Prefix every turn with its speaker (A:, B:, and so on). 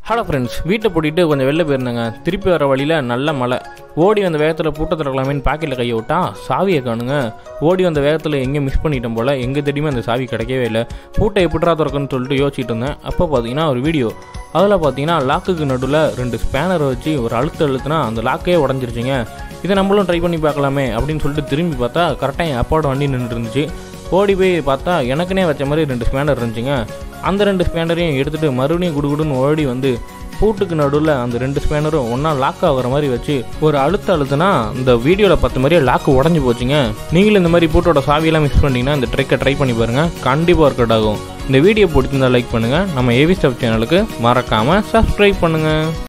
A: hello friends வீட்டை பூட்டிட்டு கொஞ்சம் வெளில போயிருந்தேங்க திருப்பி வர வழியில் நல்ல மழை ஓடி வந்த வேகத்தில் பூட்டை திறக்கலாமேன்னு பாக்கெட்டில் கையை விட்டா சாவியை காணுங்க ஓடி வந்த வேகத்தில் எங்கே மிஸ் பண்ணிட்டோம் போல் எங்கே தெரியுமே அந்த சாவி கிடைக்கவே இல்லை பூட்டை எப்படிரா திறக்கணும்னு சொல்லிட்டு யோசிச்சுட்டு இருந்தேன் அப்போ பார்த்தீங்கன்னா ஒரு வீடியோ அதில் பார்த்தீங்கன்னா லாக்குக்கு நடுவில் ரெண்டு ஸ்பேனரை வச்சு ஒரு அழுத்து அழுத்துனா அந்த லாக்கே உடஞ்சிருச்சுங்க இதை நம்மளும் ட்ரை பண்ணி பார்க்கலாமே அப்படின்னு சொல்லிட்டு திரும்பி பார்த்தா கரெக்டாக என் அப்பாவோட வண்டி நின்றுட்டு இருந்துச்சு ஓடி போய் பார்த்தா எனக்குனே வச்ச மாதிரி ரெண்டு ஸ்பேனர் இருந்துச்சுங்க அந்த ரெண்டு ஸ்பேனரையும் எடுத்துகிட்டு மறுபடியும் குடுகுடுன்னு ஓடி வந்து பூட்டுக்கு நடுவில் அந்த ரெண்டு ஸ்பேனரும் ஒன்றா லாக் ஆகுற மாதிரி வச்சு ஒரு அழுத்த அழுத்துனா இந்த வீடியோவில் பார்த்த மாதிரியே லாக்கு உடஞ்சி போச்சுங்க நீங்களும் இந்த மாதிரி பூட்டோட சாவியெல்லாம் மிஸ் பண்ணிட்டீங்கன்னா இந்த ட்ரிக்கை ட்ரை பண்ணி பாருங்கள் கண்டிப்பாக ஒர்க் அவுட் ஆகும் இந்த வீடியோ பிடிச்சிருந்தா லைக் பண்ணுங்கள் நம்ம ஏவி ஸ்டப் சேனலுக்கு மறக்காமல் சப்ஸ்கிரைப் பண்ணுங்கள்